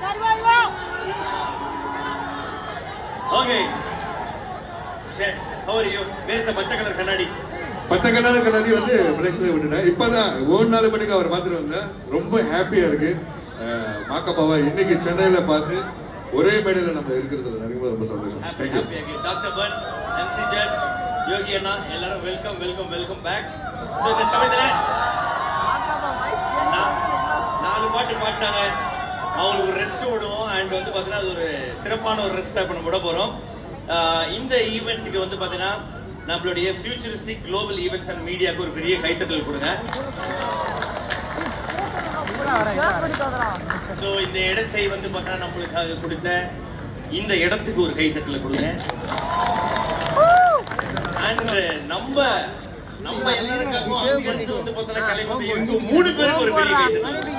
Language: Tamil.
okay yes how are you where is பச்சை கலர் கண்ணாடி பச்சை கண்ணாடி கண்ணாடி வந்து மலேசியால விட்டுட்டேன் இப்பதான் ஒரு நாள் மணிக்கு அவர் பார்த்துட்டு வந்தேன் ரொம்ப ஹாப்பியா இருக்கு அஹ், மாக்கப்பாவை இன்னைக்கு சென்னையில பார்த்து ஒரே மேடையில நம்ம இருக்கிறது நினைக்கும் ரொம்ப சந்தோஷம் happy thank you happy happy doctor burn MC Jesz Yogi அண்ணா எல்லாரும் welcome welcome welcome back so இந்த சமயத்துல நா- நாலு பாட்டு பாடிட்டாங்க அவங்களுக்கு ஒரு ரெஸ்ட் விடுவோம் அண்ட் வந்து பார்த்தீங்கன்னா அது ஒரு சிறப்பான ஒரு ரெஸ்ட் இப்போ நம்ம விட போகிறோம் இந்த ஈவெண்ட்டுக்கு வந்து பார்த்தீங்கன்னா நம்மளுடைய ஃபியூச்சரிஸ்டிக் குளோபல் ஈவெண்ட்ஸ் அண்ட் மீடியாவுக்கு ஒரு பெரிய கைத்தட்டல் கொடுங்க ஸோ இந்த இடத்தை வந்து பார்த்தீங்கன்னா நம்மளுக்காக கொடுத்த இந்த இடத்துக்கு ஒரு கைத்தட்டல் கொடுங்க அண்ட் நம்ம நம்ம எல்லாருக்காகவும் அங்கிருந்து வந்து பார்த்தீங்கன்னா கிளம்பி வந்து இவங்க மூணு பேருக்கு ஒரு பெரிய கைத்தட்டல்